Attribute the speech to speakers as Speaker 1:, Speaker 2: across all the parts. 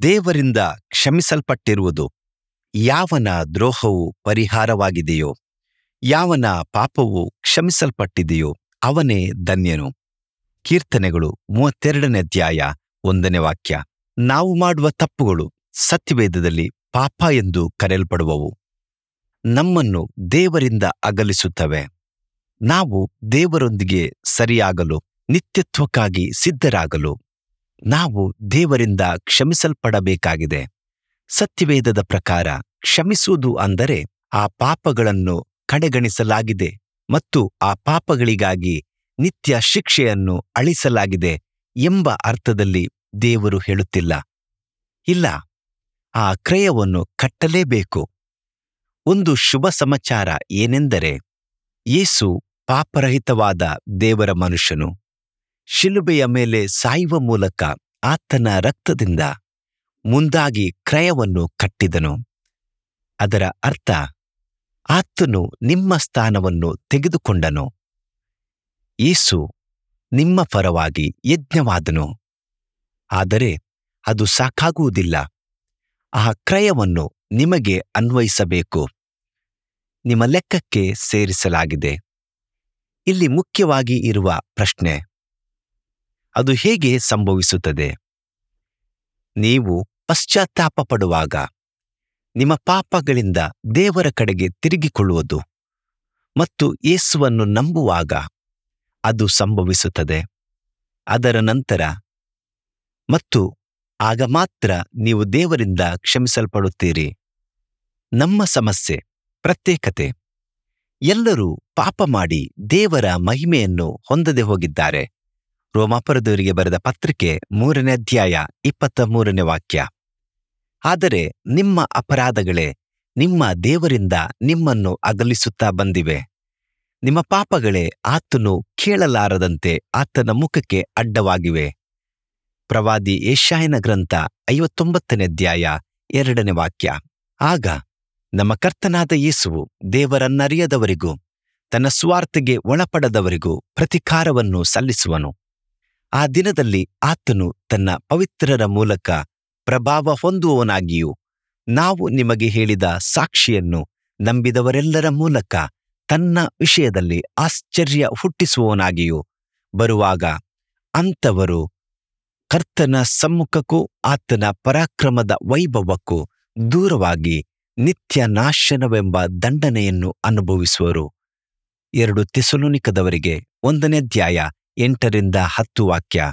Speaker 1: ದೇವರಿಂದ ಕ್ಷಮಿಸಲ್ಪಟ್ಟಿರುವುದು ಯಾವನ ದ್ರೋಹವು ಪರಿಹಾರವಾಗಿದೆಯೋ ಯಾವನ ಪಾಪವು ಕ್ಷಮಿಸಲ್ಪಟ್ಟಿದೆಯೋ ಅವನೇ ಧನ್ಯನು ಕೀರ್ತನೆಗಳು ಮೂವತ್ತೆರಡನೇ ಅಧ್ಯಾಯ ಒಂದನೇ ವಾಕ್ಯ ನಾವು ಮಾಡುವ ತಪ್ಪುಗಳು ಸತ್ಯವೇದದಲ್ಲಿ ಪಾಪ ಎಂದು ಕರೆಯಲ್ಪಡುವವು ನಮ್ಮನ್ನು ದೇವರಿಂದ ಅಗಲಿಸುತ್ತವೆ ನಾವು ದೇವರೊಂದಿಗೆ ಸರಿಯಾಗಲು ನಿತ್ಯತ್ವಕ್ಕಾಗಿ ಸಿದ್ಧರಾಗಲು ನಾವು ದೇವರಿಂದ ಕ್ಷಮಿಸಲ್ಪಡಬೇಕಾಗಿದೆ ಸತ್ಯವೇದದ ಪ್ರಕಾರ ಕ್ಷಮಿಸುವುದು ಅಂದರೆ ಆ ಪಾಪಗಳನ್ನು ಕಡೆಗಣಿಸಲಾಗಿದೆ ಮತ್ತು ಆ ಪಾಪಗಳಿಗಾಗಿ ನಿತ್ಯ ಶಿಕ್ಷೆಯನ್ನು ಅಳಿಸಲಾಗಿದೆ ಎಂಬ ಅರ್ಥದಲ್ಲಿ ದೇವರು ಹೇಳುತ್ತಿಲ್ಲ ಇಲ್ಲ ಆ ಕ್ರಯವನ್ನು ಕಟ್ಟಲೇಬೇಕು ಒಂದು ಶುಭ ಸಮಾಚಾರ ಏನೆಂದರೆ ಯೇಸು ಪಾಪರಹಿತವಾದ ದೇವರ ಮನುಷ್ಯನು ಶಿಲುಬೆಯ ಮೇಲೆ ಸಾಯುವ ಮೂಲಕ ಆತನ ರಕ್ತದಿಂದ ಮುಂದಾಗಿ ಕ್ರಯವನ್ನು ಕಟ್ಟಿದನು ಅದರ ಅರ್ಥ ಆತನು ನಿಮ್ಮ ಸ್ಥಾನವನ್ನು ತೆಗೆದುಕೊಂಡನು ಯೇಸು ನಿಮ್ಮ ಪರವಾಗಿ ಯಜ್ಞವಾದನು ಆದರೆ ಅದು ಸಾಕಾಗುವುದಿಲ್ಲ ಆ ಕ್ರಯವನ್ನು ನಿಮಗೆ ಅನ್ವಯಿಸಬೇಕು ನಿಮ್ಮ ಲೆಕ್ಕಕ್ಕೆ ಸೇರಿಸಲಾಗಿದೆ ಇಲ್ಲಿ ಮುಖ್ಯವಾಗಿ ಇರುವ ಪ್ರಶ್ನೆ ಅದು ಹೇಗೆ ಸಂಭವಿಸುತ್ತದೆ ನೀವು ಪಶ್ಚಾತ್ತಾಪ ಪಡುವಾಗ ನಿಮ್ಮ ಪಾಪಗಳಿಂದ ದೇವರ ಕಡೆಗೆ ತಿರುಗಿಕೊಳ್ಳುವುದು ಮತ್ತು ಯೇಸುವನ್ನು ನಂಬುವಾಗ ಅದು ಸಂಭವಿಸುತ್ತದೆ ಅದರ ನಂತರ ಮತ್ತು ಆಗ ಮಾತ್ರ ನೀವು ದೇವರಿಂದ ಕ್ಷಮಿಸಲ್ಪಡುತ್ತೀರಿ ನಮ್ಮ ಸಮಸ್ಯೆ ಪ್ರತ್ಯೇಕತೆ ಎಲ್ಲರೂ ಪಾಪ ಮಾಡಿ ದೇವರ ಮಹಿಮೆಯನ್ನು ಹೊಂದದೆ ಹೋಗಿದ್ದಾರೆ ರೋಮಾಪುರದವರಿಗೆ ಬರೆದ ಪತ್ರಿಕೆ ಮೂರನೇ ಅಧ್ಯಾಯ ಇಪ್ಪತ್ತ ಮೂರನೇ ವಾಕ್ಯ ಆದರೆ ನಿಮ್ಮ ಅಪರಾಧಗಳೇ ನಿಮ್ಮ ದೇವರಿಂದ ನಿಮ್ಮನ್ನು ಅಗಲಿಸುತ್ತಾ ಬಂದಿವೆ ನಿಮ್ಮ ಪಾಪಗಳೇ ಆತನು ಕೇಳಲಾರದಂತೆ ಆತನ ಮುಖಕ್ಕೆ ಅಡ್ಡವಾಗಿವೆ ಪ್ರವಾದಿ ಏಷಾಯನ ಗ್ರಂಥ ಐವತ್ತೊಂಬತ್ತನೇ ಅಧ್ಯಾಯ ಎರಡನೇ ವಾಕ್ಯ ಆಗ ನಮ್ಮ ಕರ್ತನಾದ ಯೇಸುವು ದೇವರನ್ನರಿಯದವರಿಗೂ ತನ್ನ ಸ್ವಾರ್ಥಗೆ ಒಳಪಡದವರಿಗೂ ಪ್ರತಿಕಾರವನ್ನು ಸಲ್ಲಿಸುವನು ಆ ದಿನದಲ್ಲಿ ಆತನು ತನ್ನ ಪವಿತ್ರರ ಮೂಲಕ ಪ್ರಭಾವ ಹೊಂದುವವನಾಗಿಯೂ ನಾವು ನಿಮಗೆ ಹೇಳಿದ ಸಾಕ್ಷಿಯನ್ನು ನಂಬಿದವರೆಲ್ಲರ ಮೂಲಕ ತನ್ನ ವಿಷಯದಲ್ಲಿ ಆಶ್ಚರ್ಯ ಹುಟ್ಟಿಸುವವನಾಗಿಯೂ ಬರುವಾಗ ಅಂಥವರು ಕರ್ತನ ಸಮ್ಮುಖಕ್ಕೂ ಆತನ ಪರಾಕ್ರಮದ ವೈಭವಕ್ಕೂ ದೂರವಾಗಿ ನಿತ್ಯ ನಾಶನವೆಂಬ ದಂಡನೆಯನ್ನು ಅನುಭವಿಸುವರು ಎರಡು ತೆಸಲೋನಿಕದವರಿಗೆ ಒಂದನೇ ಅಧ್ಯಾಯ ಎಂಟರಿಂದ ಹತ್ತು ವಾಕ್ಯ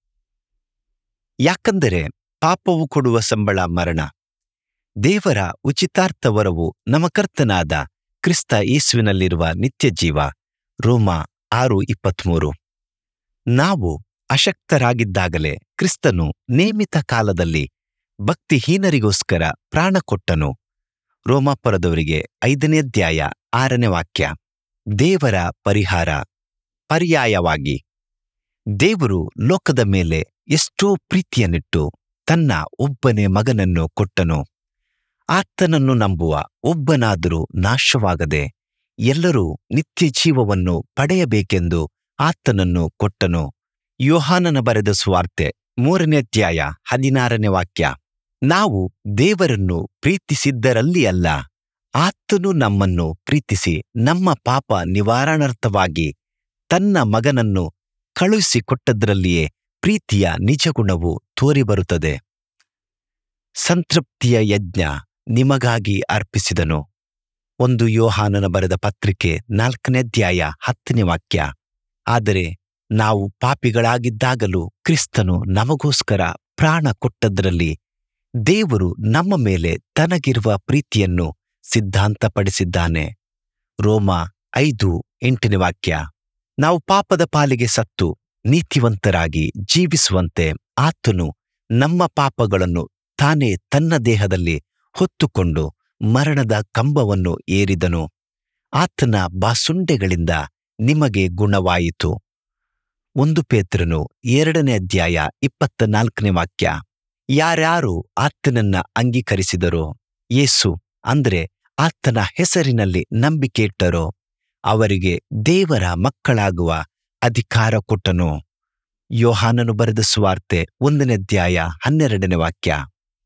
Speaker 1: ಯಾಕಂದರೆ ಪಾಪವು ಕೊಡುವ ಸಂಬಳ ಮರಣ ದೇವರ ಉಚಿತಾರ್ಥವರವು ನಮ್ಮ ಕರ್ತನಾದ ಕ್ರಿಸ್ತ ಯೇಸುವಿನಲ್ಲಿರುವ ನಿತ್ಯ ಜೀವ ರೋಮ ಆರು ಇಪ್ಪತ್ಮೂರು ನಾವು ಅಶಕ್ತರಾಗಿದ್ದಾಗಲೇ ಕ್ರಿಸ್ತನು ನೇಮಿತ ಕಾಲದಲ್ಲಿ ಭಕ್ತಿಹೀನರಿಗೋಸ್ಕರ ಪ್ರಾಣ ಕೊಟ್ಟನು ರೋಮಾಪುರದವರಿಗೆ ಐದನೇ ಅಧ್ಯಾಯ ಆರನೇ ವಾಕ್ಯ ದೇವರ ಪರಿಹಾರ ಪರ್ಯಾಯವಾಗಿ ದೇವರು ಲೋಕದ ಮೇಲೆ ಎಷ್ಟೋ ಪ್ರೀತಿಯನ್ನಿಟ್ಟು ತನ್ನ ಒಬ್ಬನೇ ಮಗನನ್ನು ಕೊಟ್ಟನು ಆತನನ್ನು ನಂಬುವ ಒಬ್ಬನಾದರೂ ನಾಶವಾಗದೆ ಎಲ್ಲರೂ ನಿತ್ಯ ಜೀವವನ್ನು ಪಡೆಯಬೇಕೆಂದು ಆತನನ್ನು ಕೊಟ್ಟನು ಯೋಹಾನನ ಬರೆದ ಸುವಾರ್ತೆ ಮೂರನೇ ಅಧ್ಯಾಯ ಹದಿನಾರನೇ ವಾಕ್ಯ ನಾವು ದೇವರನ್ನು ಪ್ರೀತಿಸಿದ್ದರಲ್ಲಿ ಅಲ್ಲ ಆತನು ನಮ್ಮನ್ನು ಪ್ರೀತಿಸಿ ನಮ್ಮ ಪಾಪ ನಿವಾರಣಾರ್ಥವಾಗಿ ತನ್ನ ಮಗನನ್ನು ಕಳುಹಿಸಿಕೊಟ್ಟದ್ರಲ್ಲಿಯೇ ಪ್ರೀತಿಯ ನಿಜಗುಣವು ತೋರಿಬರುತ್ತದೆ ಸಂತೃಪ್ತಿಯ ಯಜ್ಞ ನಿಮಗಾಗಿ ಅರ್ಪಿಸಿದನು ಒಂದು ಯೋಹಾನನ ಬರೆದ ಪತ್ರಿಕೆ ನಾಲ್ಕನೇ ಅಧ್ಯಾಯ ಹತ್ತನೇ ವಾಕ್ಯ ಆದರೆ ನಾವು ಪಾಪಿಗಳಾಗಿದ್ದಾಗಲೂ ಕ್ರಿಸ್ತನು ನಮಗೋಸ್ಕರ ಪ್ರಾಣ ಕೊಟ್ಟದ್ರಲ್ಲಿ ದೇವರು ನಮ್ಮ ಮೇಲೆ ತನಗಿರುವ ಪ್ರೀತಿಯನ್ನು ಸಿದ್ಧಾಂತಪಡಿಸಿದ್ದಾನೆ ರೋಮ ಐದು ಎಂಟನೇ ವಾಕ್ಯ ನಾವು ಪಾಪದ ಪಾಲಿಗೆ ಸತ್ತು ನೀತಿವಂತರಾಗಿ ಜೀವಿಸುವಂತೆ ಆತನು ನಮ್ಮ ಪಾಪಗಳನ್ನು ತಾನೇ ತನ್ನ ದೇಹದಲ್ಲಿ ಹೊತ್ತುಕೊಂಡು ಮರಣದ ಕಂಬವನ್ನು ಏರಿದನು ಆತನ ಬಾಸುಂಡೆಗಳಿಂದ ನಿಮಗೆ ಗುಣವಾಯಿತು ಒಂದು ಪೇತ್ರನು ಎರಡನೇ ಅಧ್ಯಾಯ ಇಪ್ಪತ್ತ ನಾಲ್ಕನೇ ವಾಕ್ಯ ಯಾರ್ಯಾರು ಆತನನ್ನ ಅಂಗೀಕರಿಸಿದರೋ ಯೇಸು ಅಂದ್ರೆ ಆತನ ಹೆಸರಿನಲ್ಲಿ ನಂಬಿಕೆ ಇಟ್ಟರೋ ಅವರಿಗೆ ದೇವರ ಮಕ್ಕಳಾಗುವ ಅಧಿಕಾರ ಕೊಟ್ಟನು ಯೋಹಾನನು ಬರೆದ ಸುವಾರ್ತೆ ಒಂದನೇ ಅಧ್ಯಾಯ ಹನ್ನೆರಡನೇ ವಾಕ್ಯ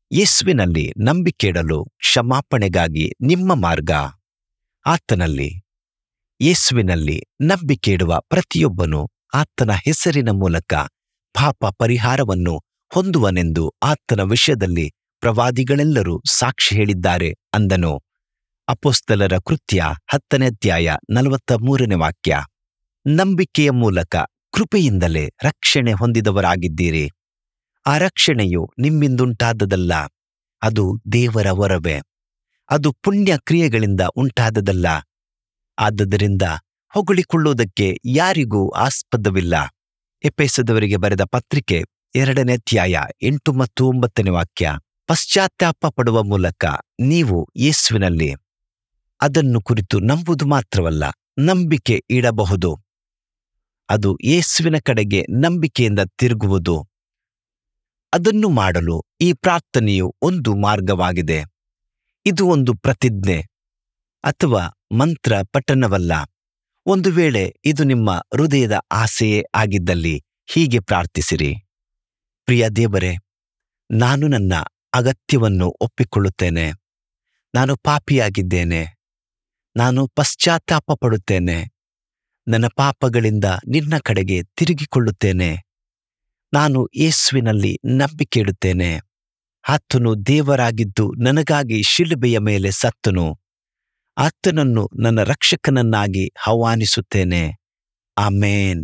Speaker 1: ಯೇಸುವಿನಲ್ಲಿ ನಂಬಿಕೆಯಿಡಲು ಕ್ಷಮಾಪಣೆಗಾಗಿ ನಿಮ್ಮ ಮಾರ್ಗ ಆತನಲ್ಲಿ ಯೇಸುವಿನಲ್ಲಿ ನಂಬಿಕೆಯಿಡುವ ಪ್ರತಿಯೊಬ್ಬನು ಆತನ ಹೆಸರಿನ ಮೂಲಕ ಪಾಪ ಪರಿಹಾರವನ್ನು ಹೊಂದುವನೆಂದು ಆತನ ವಿಷಯದಲ್ಲಿ ಪ್ರವಾದಿಗಳೆಲ್ಲರೂ ಸಾಕ್ಷಿ ಹೇಳಿದ್ದಾರೆ ಅಂದನು ಅಪೋಸ್ತಲರ ಕೃತ್ಯ ಹತ್ತನೇ ಅಧ್ಯಾಯ ನಲವತ್ತ ಮೂರನೇ ವಾಕ್ಯ ನಂಬಿಕೆಯ ಮೂಲಕ ಕೃಪೆಯಿಂದಲೇ ರಕ್ಷಣೆ ಹೊಂದಿದವರಾಗಿದ್ದೀರಿ ಆ ರಕ್ಷಣೆಯು ನಿಮ್ಮಿಂದುಂಟಾದದಲ್ಲ ಅದು ದೇವರ ವರವೇ ಅದು ಪುಣ್ಯ ಕ್ರಿಯೆಗಳಿಂದ ಉಂಟಾದದಲ್ಲ ಆದದರಿಂದ ಹೊಗಳಿಕೊಳ್ಳುವುದಕ್ಕೆ ಯಾರಿಗೂ ಆಸ್ಪದವಿಲ್ಲ ಎಪೆಸದವರಿಗೆ ಬರೆದ ಪತ್ರಿಕೆ ಎರಡನೇ ಅಧ್ಯಾಯ ಎಂಟು ಮತ್ತು ಒಂಬತ್ತನೇ ವಾಕ್ಯ ಪಶ್ಚಾತ್ತಾಪ ಪಡುವ ಮೂಲಕ ನೀವು ಯೇಸುವಿನಲ್ಲಿ ಅದನ್ನು ಕುರಿತು ನಂಬುವುದು ಮಾತ್ರವಲ್ಲ ನಂಬಿಕೆ ಇಡಬಹುದು ಅದು ಯೇಸುವಿನ ಕಡೆಗೆ ನಂಬಿಕೆಯಿಂದ ತಿರುಗುವುದು ಅದನ್ನು ಮಾಡಲು ಈ ಪ್ರಾರ್ಥನೆಯು ಒಂದು ಮಾರ್ಗವಾಗಿದೆ ಇದು ಒಂದು ಪ್ರತಿಜ್ಞೆ ಅಥವಾ ಮಂತ್ರ ಪಠಣವಲ್ಲ ಒಂದು ವೇಳೆ ಇದು ನಿಮ್ಮ ಹೃದಯದ ಆಸೆಯೇ ಆಗಿದ್ದಲ್ಲಿ ಹೀಗೆ ಪ್ರಾರ್ಥಿಸಿರಿ ಪ್ರಿಯ ದೇವರೇ ನಾನು ನನ್ನ ಅಗತ್ಯವನ್ನು ಒಪ್ಪಿಕೊಳ್ಳುತ್ತೇನೆ ನಾನು ಪಾಪಿಯಾಗಿದ್ದೇನೆ ನಾನು ಪಶ್ಚಾತ್ತಾಪ ಪಡುತ್ತೇನೆ ನನ್ನ ಪಾಪಗಳಿಂದ ನಿನ್ನ ಕಡೆಗೆ ತಿರುಗಿಕೊಳ್ಳುತ್ತೇನೆ ನಾನು ಯೇಸುವಿನಲ್ಲಿ ನಂಬಿಕೆ ಇಡುತ್ತೇನೆ ಆತನು ದೇವರಾಗಿದ್ದು ನನಗಾಗಿ ಶಿಲುಬೆಯ ಮೇಲೆ ಸತ್ತನು ಆತನನ್ನು ನನ್ನ ರಕ್ಷಕನನ್ನಾಗಿ ಆಹ್ವಾನಿಸುತ್ತೇನೆ ಆಮೇನ್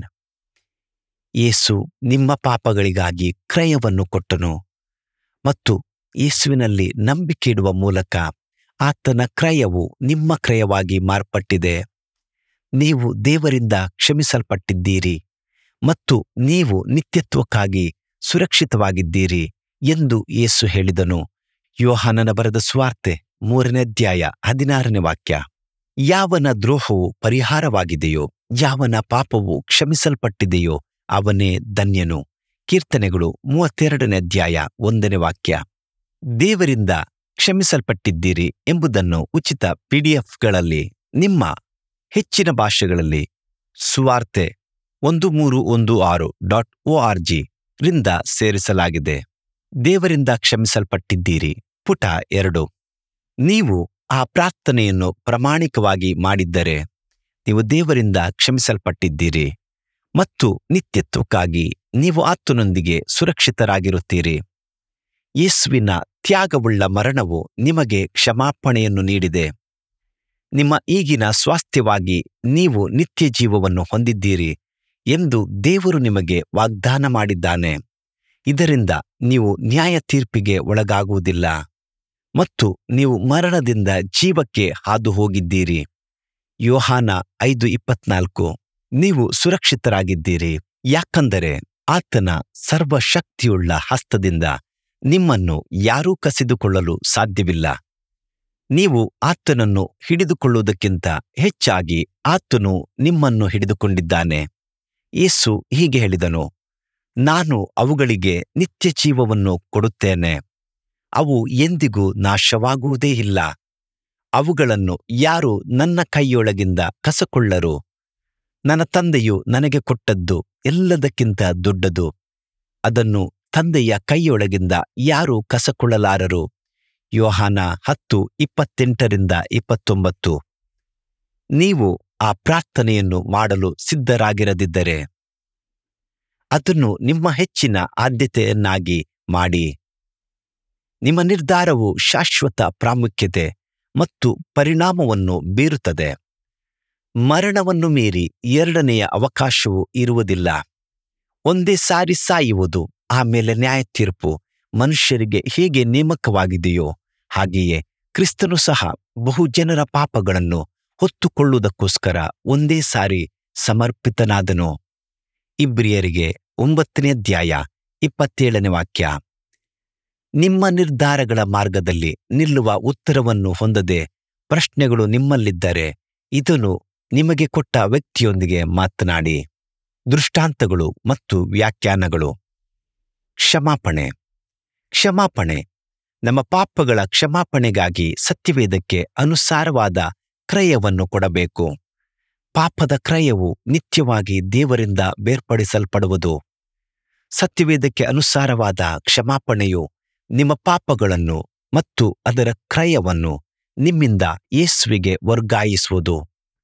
Speaker 1: ಯೇಸು ನಿಮ್ಮ ಪಾಪಗಳಿಗಾಗಿ ಕ್ರಯವನ್ನು ಕೊಟ್ಟನು ಮತ್ತು ಯೇಸುವಿನಲ್ಲಿ ನಂಬಿಕೆ ಇಡುವ ಮೂಲಕ ಆತನ ಕ್ರಯವು ನಿಮ್ಮ ಕ್ರಯವಾಗಿ ಮಾರ್ಪಟ್ಟಿದೆ ನೀವು ದೇವರಿಂದ ಕ್ಷಮಿಸಲ್ಪಟ್ಟಿದ್ದೀರಿ ಮತ್ತು ನೀವು ನಿತ್ಯತ್ವಕ್ಕಾಗಿ ಸುರಕ್ಷಿತವಾಗಿದ್ದೀರಿ ಎಂದು ಯೇಸು ಹೇಳಿದನು ಯೋಹಾನನ ಬರೆದ ಸ್ವಾರ್ತೆ ಮೂರನೇ ಅಧ್ಯಾಯ ಹದಿನಾರನೇ ವಾಕ್ಯ ಯಾವನ ದ್ರೋಹವು ಪರಿಹಾರವಾಗಿದೆಯೋ ಯಾವನ ಪಾಪವು ಕ್ಷಮಿಸಲ್ಪಟ್ಟಿದೆಯೋ ಅವನೇ ಧನ್ಯನು ಕೀರ್ತನೆಗಳು ಮೂವತ್ತೆರಡನೇ ಅಧ್ಯಾಯ ಒಂದನೇ ವಾಕ್ಯ ದೇವರಿಂದ ಕ್ಷಮಿಸಲ್ಪಟ್ಟಿದ್ದೀರಿ ಎಂಬುದನ್ನು ಉಚಿತ ಪಿಡಿಎಫ್ಗಳಲ್ಲಿ ನಿಮ್ಮ ಹೆಚ್ಚಿನ ಭಾಷೆಗಳಲ್ಲಿ ಸುವಾರ್ತೆ ಒಂದು ಮೂರು ಒಂದು ಆರು ಡಾಟ್ ಒ ಆರ್ ಜಿ ರಿಂದ ಸೇರಿಸಲಾಗಿದೆ ದೇವರಿಂದ ಕ್ಷಮಿಸಲ್ಪಟ್ಟಿದ್ದೀರಿ ಪುಟ ಎರಡು ನೀವು ಆ ಪ್ರಾರ್ಥನೆಯನ್ನು ಪ್ರಾಮಾಣಿಕವಾಗಿ ಮಾಡಿದ್ದರೆ ನೀವು ದೇವರಿಂದ ಕ್ಷಮಿಸಲ್ಪಟ್ಟಿದ್ದೀರಿ ಮತ್ತು ನಿತ್ಯತ್ವಕ್ಕಾಗಿ ನೀವು ಆತನೊಂದಿಗೆ ಸುರಕ್ಷಿತರಾಗಿರುತ್ತೀರಿ ಯೇಸುವಿನ ತ್ಯಾಗವುಳ್ಳ ಮರಣವು ನಿಮಗೆ ಕ್ಷಮಾಪಣೆಯನ್ನು ನೀಡಿದೆ ನಿಮ್ಮ ಈಗಿನ ಸ್ವಾಸ್ಥ್ಯವಾಗಿ ನೀವು ನಿತ್ಯ ಜೀವವನ್ನು ಹೊಂದಿದ್ದೀರಿ ಎಂದು ದೇವರು ನಿಮಗೆ ವಾಗ್ದಾನ ಮಾಡಿದ್ದಾನೆ ಇದರಿಂದ ನೀವು ನ್ಯಾಯ ತೀರ್ಪಿಗೆ ಒಳಗಾಗುವುದಿಲ್ಲ ಮತ್ತು ನೀವು ಮರಣದಿಂದ ಜೀವಕ್ಕೆ ಹಾದು ಹೋಗಿದ್ದೀರಿ ಯೋಹಾನ ಐದು ಇಪ್ಪತ್ನಾಲ್ಕು ನೀವು ಸುರಕ್ಷಿತರಾಗಿದ್ದೀರಿ ಯಾಕಂದರೆ ಆತನ ಸರ್ವಶಕ್ತಿಯುಳ್ಳ ಹಸ್ತದಿಂದ ನಿಮ್ಮನ್ನು ಯಾರೂ ಕಸಿದುಕೊಳ್ಳಲು ಸಾಧ್ಯವಿಲ್ಲ ನೀವು ಆತನನ್ನು ಹಿಡಿದುಕೊಳ್ಳುವುದಕ್ಕಿಂತ ಹೆಚ್ಚಾಗಿ ಆತನು ನಿಮ್ಮನ್ನು ಹಿಡಿದುಕೊಂಡಿದ್ದಾನೆ ಯೇಸು ಹೀಗೆ ಹೇಳಿದನು ನಾನು ಅವುಗಳಿಗೆ ನಿತ್ಯ ಜೀವವನ್ನು ಕೊಡುತ್ತೇನೆ ಅವು ಎಂದಿಗೂ ನಾಶವಾಗುವುದೇ ಇಲ್ಲ ಅವುಗಳನ್ನು ಯಾರು ನನ್ನ ಕೈಯೊಳಗಿಂದ ಕಸಕೊಳ್ಳರು ನನ್ನ ತಂದೆಯು ನನಗೆ ಕೊಟ್ಟದ್ದು ಎಲ್ಲದಕ್ಕಿಂತ ದೊಡ್ಡದು ಅದನ್ನು ತಂದೆಯ ಕೈಯೊಳಗಿಂದ ಯಾರು ಕಸಕೊಳ್ಳಲಾರರು ಯೋಹಾನ ಹತ್ತು ಇಪ್ಪತ್ತೆಂಟರಿಂದ ಇಪ್ಪತ್ತೊಂಬತ್ತು ನೀವು ಆ ಪ್ರಾರ್ಥನೆಯನ್ನು ಮಾಡಲು ಸಿದ್ಧರಾಗಿರದಿದ್ದರೆ ಅದನ್ನು ನಿಮ್ಮ ಹೆಚ್ಚಿನ ಆದ್ಯತೆಯನ್ನಾಗಿ ಮಾಡಿ ನಿಮ್ಮ ನಿರ್ಧಾರವು ಶಾಶ್ವತ ಪ್ರಾಮುಖ್ಯತೆ ಮತ್ತು ಪರಿಣಾಮವನ್ನು ಬೀರುತ್ತದೆ ಮರಣವನ್ನು ಮೀರಿ ಎರಡನೆಯ ಅವಕಾಶವು ಇರುವುದಿಲ್ಲ ಒಂದೇ ಸಾರಿ ಸಾಯುವುದು ಆಮೇಲೆ ನ್ಯಾಯ ತೀರ್ಪು ಮನುಷ್ಯರಿಗೆ ಹೇಗೆ ನೇಮಕವಾಗಿದೆಯೋ ಹಾಗೆಯೇ ಕ್ರಿಸ್ತನು ಸಹ ಬಹು ಜನರ ಪಾಪಗಳನ್ನು ಹೊತ್ತುಕೊಳ್ಳುವುದಕ್ಕೋಸ್ಕರ ಒಂದೇ ಸಾರಿ ಸಮರ್ಪಿತನಾದನು ಇಬ್ರಿಯರಿಗೆ ಒಂಬತ್ತನೇ ಅಧ್ಯಾಯ ಇಪ್ಪತ್ತೇಳನೇ ವಾಕ್ಯ ನಿಮ್ಮ ನಿರ್ಧಾರಗಳ ಮಾರ್ಗದಲ್ಲಿ ನಿಲ್ಲುವ ಉತ್ತರವನ್ನು ಹೊಂದದೆ ಪ್ರಶ್ನೆಗಳು ನಿಮ್ಮಲ್ಲಿದ್ದರೆ ಇದನ್ನು ನಿಮಗೆ ಕೊಟ್ಟ ವ್ಯಕ್ತಿಯೊಂದಿಗೆ ಮಾತನಾಡಿ ದೃಷ್ಟಾಂತಗಳು ಮತ್ತು ವ್ಯಾಖ್ಯಾನಗಳು ಕ್ಷಮಾಪಣೆ ಕ್ಷಮಾಪಣೆ ನಮ್ಮ ಪಾಪಗಳ ಕ್ಷಮಾಪಣೆಗಾಗಿ ಸತ್ಯವೇದಕ್ಕೆ ಅನುಸಾರವಾದ ಕ್ರಯವನ್ನು ಕೊಡಬೇಕು ಪಾಪದ ಕ್ರಯವು ನಿತ್ಯವಾಗಿ ದೇವರಿಂದ ಬೇರ್ಪಡಿಸಲ್ಪಡುವುದು ಸತ್ಯವೇದಕ್ಕೆ ಅನುಸಾರವಾದ ಕ್ಷಮಾಪಣೆಯು ನಿಮ್ಮ ಪಾಪಗಳನ್ನು ಮತ್ತು ಅದರ ಕ್ರಯವನ್ನು ನಿಮ್ಮಿಂದ ಯೇಸುವಿಗೆ ವರ್ಗಾಯಿಸುವುದು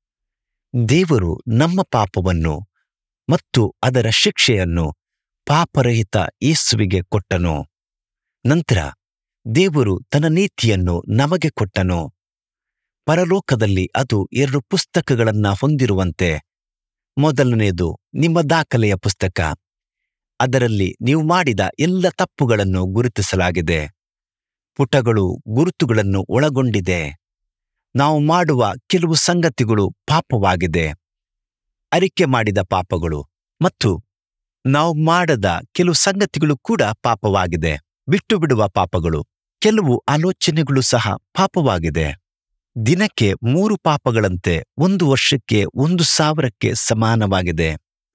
Speaker 1: ದೇವರು ನಮ್ಮ ಪಾಪವನ್ನು ಮತ್ತು ಅದರ ಶಿಕ್ಷೆಯನ್ನು ಪಾಪರಹಿತ ಯೇಸುವಿಗೆ ಕೊಟ್ಟನು ನಂತರ ದೇವರು ತನ್ನ ನೀತಿಯನ್ನು ನಮಗೆ ಕೊಟ್ಟನು ಪರಲೋಕದಲ್ಲಿ ಅದು ಎರಡು ಪುಸ್ತಕಗಳನ್ನ ಹೊಂದಿರುವಂತೆ ಮೊದಲನೆಯದು ನಿಮ್ಮ ದಾಖಲೆಯ ಪುಸ್ತಕ ಅದರಲ್ಲಿ ನೀವು ಮಾಡಿದ ಎಲ್ಲ ತಪ್ಪುಗಳನ್ನು ಗುರುತಿಸಲಾಗಿದೆ ಪುಟಗಳು ಗುರುತುಗಳನ್ನು ಒಳಗೊಂಡಿದೆ ನಾವು ಮಾಡುವ ಕೆಲವು ಸಂಗತಿಗಳು ಪಾಪವಾಗಿದೆ ಅರಿಕೆ ಮಾಡಿದ ಪಾಪಗಳು ಮತ್ತು ನಾವು ಮಾಡದ ಕೆಲವು ಸಂಗತಿಗಳು ಕೂಡ ಪಾಪವಾಗಿದೆ ಬಿಟ್ಟು ಬಿಡುವ ಪಾಪಗಳು ಕೆಲವು ಆಲೋಚನೆಗಳು ಸಹ ಪಾಪವಾಗಿದೆ ದಿನಕ್ಕೆ ಮೂರು ಪಾಪಗಳಂತೆ ಒಂದು ವರ್ಷಕ್ಕೆ ಒಂದು ಸಾವಿರಕ್ಕೆ ಸಮಾನವಾಗಿದೆ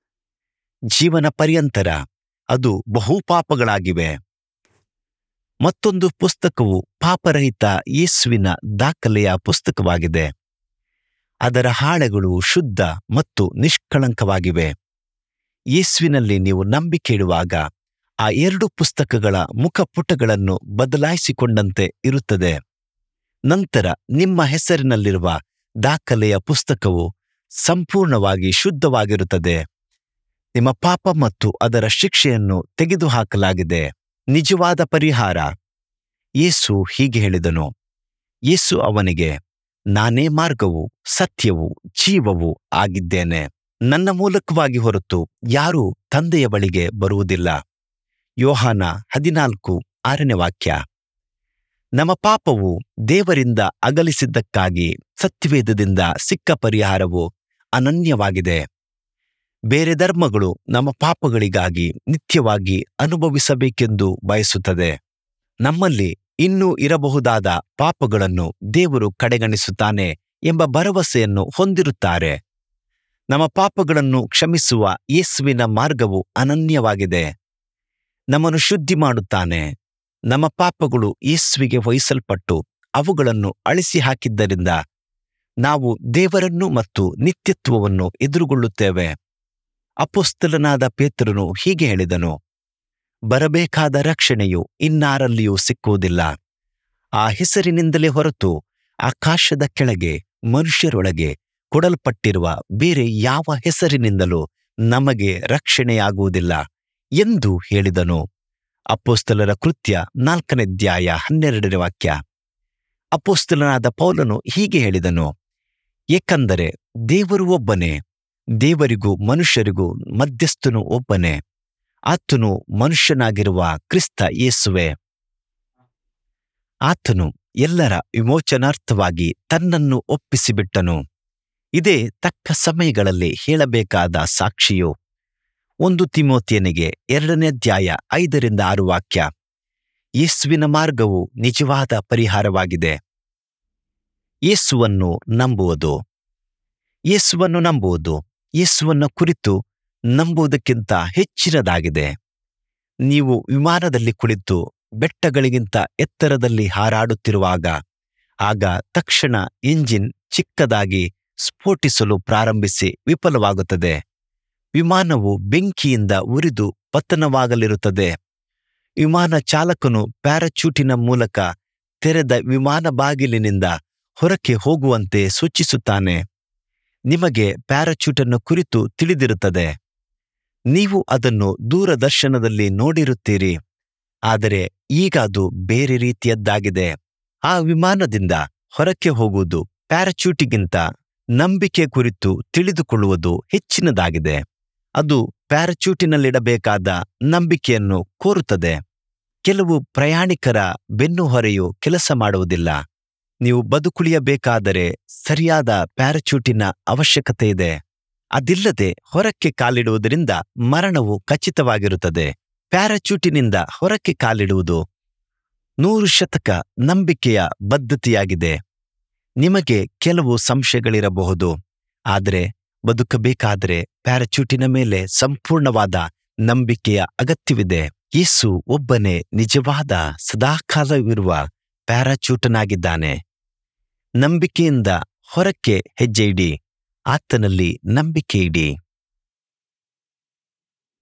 Speaker 1: ಜೀವನ ಪರ್ಯಂತರ ಅದು ಬಹು ಪಾಪಗಳಾಗಿವೆ ಮತ್ತೊಂದು ಪುಸ್ತಕವು ಪಾಪರಹಿತ ಯೇಸುವಿನ ದಾಖಲೆಯ ಪುಸ್ತಕವಾಗಿದೆ ಅದರ ಹಾಳೆಗಳು ಶುದ್ಧ ಮತ್ತು ನಿಷ್ಕಳಂಕವಾಗಿವೆ ಯೇಸುವಿನಲ್ಲಿ ನೀವು ನಂಬಿಕೆ ಇಡುವಾಗ ಆ ಎರಡು ಪುಸ್ತಕಗಳ ಮುಖಪುಟಗಳನ್ನು ಬದಲಾಯಿಸಿಕೊಂಡಂತೆ ಇರುತ್ತದೆ ನಂತರ ನಿಮ್ಮ ಹೆಸರಿನಲ್ಲಿರುವ ದಾಖಲೆಯ ಪುಸ್ತಕವು ಸಂಪೂರ್ಣವಾಗಿ ಶುದ್ಧವಾಗಿರುತ್ತದೆ ನಿಮ್ಮ ಪಾಪ ಮತ್ತು ಅದರ ಶಿಕ್ಷೆಯನ್ನು ತೆಗೆದುಹಾಕಲಾಗಿದೆ ನಿಜವಾದ ಪರಿಹಾರ ಯೇಸು ಹೀಗೆ ಹೇಳಿದನು ಯೇಸು ಅವನಿಗೆ ನಾನೇ ಮಾರ್ಗವು ಸತ್ಯವೂ ಜೀವವೂ ಆಗಿದ್ದೇನೆ ನನ್ನ ಮೂಲಕವಾಗಿ ಹೊರತು ಯಾರೂ ತಂದೆಯ ಬಳಿಗೆ ಬರುವುದಿಲ್ಲ ಯೋಹಾನ ಹದಿನಾಲ್ಕು ಆರನೇ ವಾಕ್ಯ ನಮ್ಮ ಪಾಪವು ದೇವರಿಂದ ಅಗಲಿಸಿದ್ದಕ್ಕಾಗಿ ಸತ್ಯವೇದದಿಂದ ಸಿಕ್ಕ ಪರಿಹಾರವು ಅನನ್ಯವಾಗಿದೆ ಬೇರೆ ಧರ್ಮಗಳು ನಮ್ಮ ಪಾಪಗಳಿಗಾಗಿ ನಿತ್ಯವಾಗಿ ಅನುಭವಿಸಬೇಕೆಂದು ಬಯಸುತ್ತದೆ ನಮ್ಮಲ್ಲಿ ಇನ್ನೂ ಇರಬಹುದಾದ ಪಾಪಗಳನ್ನು ದೇವರು ಕಡೆಗಣಿಸುತ್ತಾನೆ ಎಂಬ ಭರವಸೆಯನ್ನು ಹೊಂದಿರುತ್ತಾರೆ ನಮ್ಮ ಪಾಪಗಳನ್ನು ಕ್ಷಮಿಸುವ ಯೇಸುವಿನ ಮಾರ್ಗವು ಅನನ್ಯವಾಗಿದೆ ನಮ್ಮನ್ನು ಶುದ್ಧಿ ಮಾಡುತ್ತಾನೆ ನಮ್ಮ ಪಾಪಗಳು ಯೇಸುವಿಗೆ ವಹಿಸಲ್ಪಟ್ಟು ಅವುಗಳನ್ನು ಅಳಿಸಿ ಹಾಕಿದ್ದರಿಂದ ನಾವು ದೇವರನ್ನು ಮತ್ತು ನಿತ್ಯತ್ವವನ್ನು ಎದುರುಗೊಳ್ಳುತ್ತೇವೆ ಅಪೋಸ್ತಲನಾದ ಪೇತ್ರನು ಹೀಗೆ ಹೇಳಿದನು ಬರಬೇಕಾದ ರಕ್ಷಣೆಯು ಇನ್ನಾರಲ್ಲಿಯೂ ಸಿಕ್ಕುವುದಿಲ್ಲ ಆ ಹೆಸರಿನಿಂದಲೇ ಹೊರತು ಆಕಾಶದ ಕೆಳಗೆ ಮನುಷ್ಯರೊಳಗೆ ಕೊಡಲ್ಪಟ್ಟಿರುವ ಬೇರೆ ಯಾವ ಹೆಸರಿನಿಂದಲೂ ನಮಗೆ ರಕ್ಷಣೆಯಾಗುವುದಿಲ್ಲ ಎಂದು ಹೇಳಿದನು ಅಪೋಸ್ತಲರ ಕೃತ್ಯ ನಾಲ್ಕನೇ ಅಧ್ಯಾಯ ಹನ್ನೆರಡನೇ ವಾಕ್ಯ ಅಪೋಸ್ತಲನಾದ ಪೌಲನು ಹೀಗೆ ಹೇಳಿದನು ಏಕೆಂದರೆ ದೇವರು ಒಬ್ಬನೇ ದೇವರಿಗೂ ಮನುಷ್ಯರಿಗೂ ಮಧ್ಯಸ್ಥನು ಒಬ್ಬನೇ ಆತನು ಮನುಷ್ಯನಾಗಿರುವ ಕ್ರಿಸ್ತ ಯೇಸುವೆ ಆತನು ಎಲ್ಲರ ವಿಮೋಚನಾರ್ಥವಾಗಿ ತನ್ನನ್ನು ಒಪ್ಪಿಸಿಬಿಟ್ಟನು ಇದೇ ತಕ್ಕ ಸಮಯಗಳಲ್ಲಿ ಹೇಳಬೇಕಾದ ಸಾಕ್ಷಿಯು ಒಂದು ತಿಮೋತಿಯನಿಗೆ ಎರಡನೇ ಅಧ್ಯಾಯ ಐದರಿಂದ ಆರು ವಾಕ್ಯ ಯೇಸುವಿನ ಮಾರ್ಗವು ನಿಜವಾದ ಪರಿಹಾರವಾಗಿದೆ ಯೇಸುವನ್ನು ನಂಬುವುದು ಯೇಸುವನ್ನು ನಂಬುವುದು ಯೇಸುವನ್ನು ಕುರಿತು ನಂಬುವುದಕ್ಕಿಂತ ಹೆಚ್ಚಿನದಾಗಿದೆ ನೀವು ವಿಮಾನದಲ್ಲಿ ಕುಳಿತು ಬೆಟ್ಟಗಳಿಗಿಂತ ಎತ್ತರದಲ್ಲಿ ಹಾರಾಡುತ್ತಿರುವಾಗ ಆಗ ತಕ್ಷಣ ಎಂಜಿನ್ ಚಿಕ್ಕದಾಗಿ ಸ್ಫೋಟಿಸಲು ಪ್ರಾರಂಭಿಸಿ ವಿಫಲವಾಗುತ್ತದೆ ವಿಮಾನವು ಬೆಂಕಿಯಿಂದ ಉರಿದು ಪತನವಾಗಲಿರುತ್ತದೆ ವಿಮಾನ ಚಾಲಕನು ಪ್ಯಾರಚೂಟಿನ ಮೂಲಕ ತೆರೆದ ವಿಮಾನ ಬಾಗಿಲಿನಿಂದ ಹೊರಕ್ಕೆ ಹೋಗುವಂತೆ ಸೂಚಿಸುತ್ತಾನೆ ನಿಮಗೆ ಪ್ಯಾರಚೂಟನ್ನು ಕುರಿತು ತಿಳಿದಿರುತ್ತದೆ ನೀವು ಅದನ್ನು ದೂರದರ್ಶನದಲ್ಲಿ ನೋಡಿರುತ್ತೀರಿ ಆದರೆ ಈಗ ಅದು ಬೇರೆ ರೀತಿಯದ್ದಾಗಿದೆ ಆ ವಿಮಾನದಿಂದ ಹೊರಕ್ಕೆ ಹೋಗುವುದು ಪ್ಯಾರಚೂಟಿಗಿಂತ ನಂಬಿಕೆ ಕುರಿತು ತಿಳಿದುಕೊಳ್ಳುವುದು ಹೆಚ್ಚಿನದಾಗಿದೆ ಅದು ಪ್ಯಾರಚೂಟಿನಲ್ಲಿಡಬೇಕಾದ ನಂಬಿಕೆಯನ್ನು ಕೋರುತ್ತದೆ ಕೆಲವು ಪ್ರಯಾಣಿಕರ ಬೆನ್ನುಹೊರೆಯು ಕೆಲಸ ಮಾಡುವುದಿಲ್ಲ ನೀವು ಬದುಕುಳಿಯಬೇಕಾದರೆ ಸರಿಯಾದ ಪ್ಯಾರಚೂಟಿನ ಅವಶ್ಯಕತೆ ಇದೆ ಅದಿಲ್ಲದೆ ಹೊರಕ್ಕೆ ಕಾಲಿಡುವುದರಿಂದ ಮರಣವು ಖಚಿತವಾಗಿರುತ್ತದೆ ಪ್ಯಾರಚೂಟಿನಿಂದ ಹೊರಕ್ಕೆ ಕಾಲಿಡುವುದು ನೂರು ಶತಕ ನಂಬಿಕೆಯ ಬದ್ಧತೆಯಾಗಿದೆ ನಿಮಗೆ ಕೆಲವು ಸಂಶಯಗಳಿರಬಹುದು ಆದರೆ ಬದುಕಬೇಕಾದರೆ ಪ್ಯಾರಚೂಟಿನ ಮೇಲೆ ಸಂಪೂರ್ಣವಾದ ನಂಬಿಕೆಯ ಅಗತ್ಯವಿದೆ ಯೇಸು ಒಬ್ಬನೇ ನಿಜವಾದ ಸದಾಕಾಲವಿರುವ ಪ್ಯಾರಾಚೂಟನಾಗಿದ್ದಾನೆ ನಂಬಿಕೆಯಿಂದ ಹೊರಕ್ಕೆ ಹೆಜ್ಜೆ ಇಡಿ ಆತನಲ್ಲಿ ನಂಬಿಕೆ ಇಡಿ